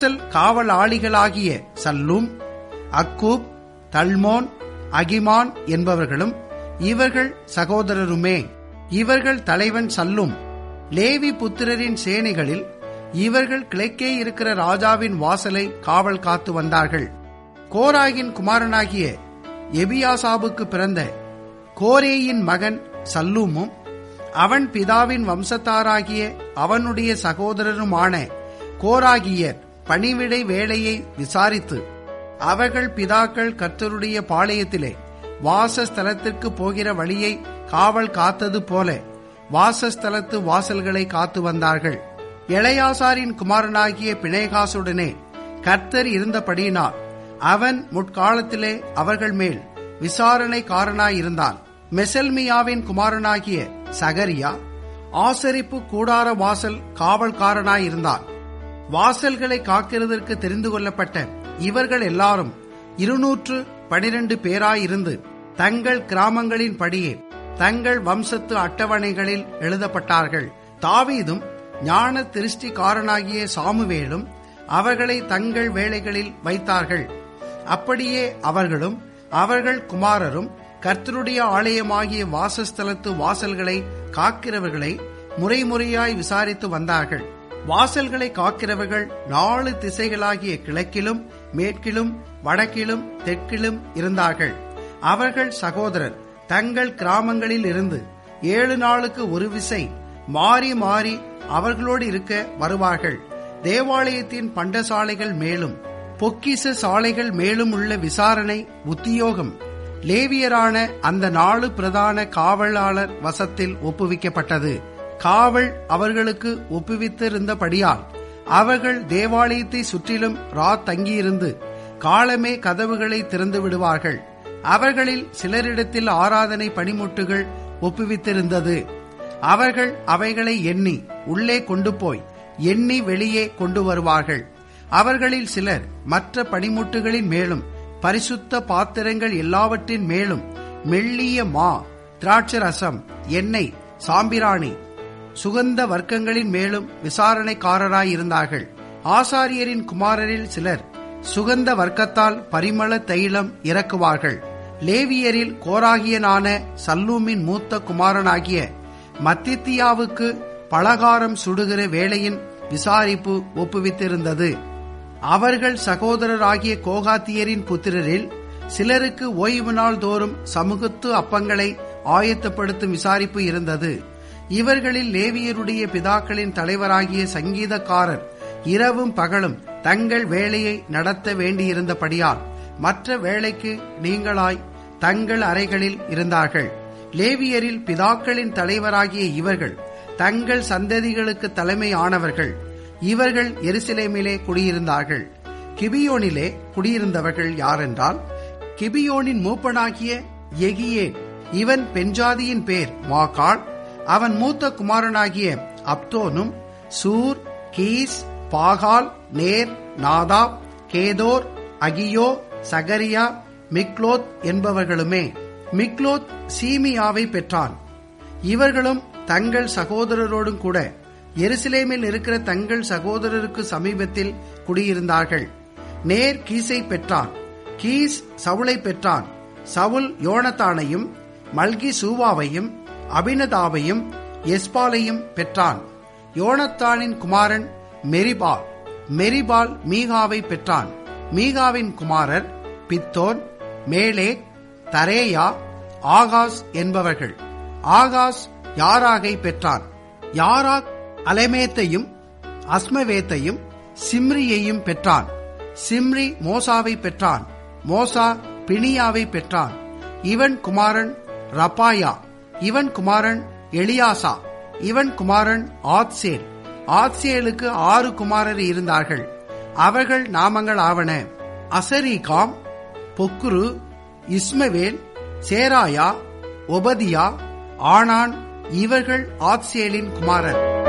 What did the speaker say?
வாசல் காவலாளிகளாகிய Shallum Akkub Talmon Ahiman என்பவர்களும் இவர்கள் சகோதரருமே இவர்கள் தலைவன் சல்லும் லேவி புத்திரரின் சேனைகளில் இவர்கள் கிழக்கே இருக்கிற ராஜாவின் வாசலை காவல் காத்து வந்தார்கள் கோராகின் குமாரனாகிய எபியாசாபுக்கு பிறந்த கோரேயின் மகன் சல்லூமும் அவன் பிதாவின் வம்சத்தாராகிய அவனுடைய சகோதரருமான கோராகியர் பணிவிடை வேலையை விசாரித்து அவர்கள் பிதாக்கள் கர்த்தருடைய பாளையத்திலே வாசஸ்தலத்திற்கு போகிற வழியை காவல் காத்தது போல வாசஸ்தலத்து வாசல்களை காத்து வந்தார்கள் இளையாசாரின் குமாரனாகிய பிணைகாசுடனே கர்த்தர் இருந்தபடியினால் அவன் முற்காலத்திலே அவர்கள் மேல் விசாரணைக்காரனாயிருந்தான் மெசல்மியாவின் குமாரனாகிய சகரியா ஆசரிப்பு கூடார வாசல் காவல்காரனாயிருந்தான் வாசல்களை காக்கிறதற்கு தெரிந்து கொள்ளப்பட்ட இவர்கள் எல்லாரும் இருநூற்று பனிரெண்டு பேராயிருந்து தங்கள் கிராமங்களின் படியே தங்கள் வம்சத்து அட்டவணைகளில் எழுதப்பட்டார்கள் தாவீதும் ஞான திருஷ்டிக்காரனாகிய சாமுவேலும் அவர்களை தங்கள் வேலைகளில் வைத்தார்கள் அப்படியே அவர்களும் அவர்கள் குமாரரும் கர்த்தருடைய ஆலயமாகிய வாசஸ்தலத்து வாசல்களை காக்கிறவர்களை முறைமுறையாய் விசாரித்து வந்தார்கள் வாசல்களை காக்கிறவர்கள் நாலு திசைகளாகிய கிழக்கிலும் மேற்கிலும் வடக்கிலும் தெற்கிலும் இருந்தார்கள் அவர்கள் சகோதரர் தங்கள் கிராமங்களில் இருந்து ஏழு நாளுக்கு ஒரு விசை மாறி மாறி அவர்களோடு இருக்க வருவார்கள் தேவாலயத்தின் பண்டசாலைகள் மேலும் பொக்கிச சாலைகள் மேலும் உள்ள விசாரணை உத்தியோகம் லேவியரான அந்த நாலு பிரதான காவலாளர் வசத்தில் ஒப்புவிக்கப்பட்டது காவல் அவர்களுக்கு ஒப்புவித்திருந்தபடியால் அவர்கள் தேவாலயத்தை சுற்றிலும் ரா தங்கியிருந்து காலமே கதவுகளை திறந்து விடுவார்கள் அவர்களில் சிலரிடத்தில் ஆராதனை பணிமுட்டுகள் ஒப்புவித்திருந்தது அவர்கள் அவைகளை எண்ணி உள்ளே கொண்டு போய் எண்ணி வெளியே கொண்டு வருவார்கள் அவர்களில் சிலர் மற்ற பணிமுட்டுகளின் மேலும் பரிசுத்த பாத்திரங்கள் எல்லாவற்றின் மேலும் மெல்லிய மா திராட்சரசம் எண்ணெய் சாம்பிராணி சுகந்த வர்க்கங்களின் மேலும் விசாரணைக்காரராயிருந்தார்கள் ஆசாரியரின் குமாரரில் சிலர் சுகந்த வர்க்கத்தால் பரிமள தைலம் இறக்குவார்கள் லேவியரில் கோராகியனான சல்லூமின் மூத்த குமாரனாகிய மத்தித்தியாவுக்கு பலகாரம் சுடுகிற வேளையின் விசாரிப்பு ஒப்புவித்திருந்தது அவர்கள் சகோதரராகிய கோகாத்தியரின் புத்திரரில் சிலருக்கு ஓய்வு நாள் தோறும் சமூகத்து அப்பங்களை ஆயத்தப்படுத்தும் விசாரிப்பு இருந்தது இவர்களில் லேவியருடைய பிதாக்களின் தலைவராகிய சங்கீதக்காரர் இரவும் பகலும் தங்கள் வேலையை நடத்த வேண்டியிருந்தபடியால் மற்ற வேலைக்கு நீங்களாய் தங்கள் அறைகளில் இருந்தார்கள் லேவியரில் பிதாக்களின் தலைவராகிய இவர்கள் தங்கள் சந்ததிகளுக்கு தலைமை ஆனவர்கள் இவர்கள் எருசலேமிலே குடியிருந்தார்கள் கிபியோனிலே குடியிருந்தவர்கள் யாரென்றால் கிபியோனின் மூப்பனாகிய எகியே இவன் பெஞ்சாதியின் பேர் மாகாள் அவன் மூத்த குமாரனாகிய அப்தோனும் சூர் Kish Baal Ner Nadab Gedor Ahio Zechariah Mikloth என்பவர்களுமே மிக்லோத் சீமியாவை பெற்றான் இவர்களும் தங்கள் சகோதரரோடும் கூட எருசலேமில் இருக்கிற தங்கள் சகோதரருக்கு சமீபத்தில் குடியிருந்தார்கள் நேர் கீசை பெற்றான் கீஸ் சவுளை பெற்றான் சவுல் யோனத்தானையும் மல்கி சூவாவையும் அபினதாவையும் எஸ்பாலையும் பெற்றான் யோனத்தானின் குமாரன் மெரிபால் மெரிபால் மீகாவை பெற்றான் மீகாவின் குமாரர் பித்தோன் மேலே தரேயா ஆகாஸ் என்பவர்கள் ஆகாஸ் யாராகை பெற்றான் யாராக் அலைமேத்தையும் அஸ்மவேத்தையும் சிம்ரியையும் பெற்றான் சிம்ரி மோசாவை பெற்றான் மோசா பிணியாவை பெற்றான் இவன் குமாரன் ரப்பாயா இவன் குமாரன் எலியாசா இவன் குமாரன் ஆத்சேல் ஆத்சேலுக்கு ஆறு குமாரர் இருந்தார்கள் அவர்கள் நாமங்கள் ஆவன அசரிகாம் பொக்குரு இஸ்மவேல் சேராயா ஒபதியா ஆனான் இவர்கள் ஆத்சேலின் குமாரர்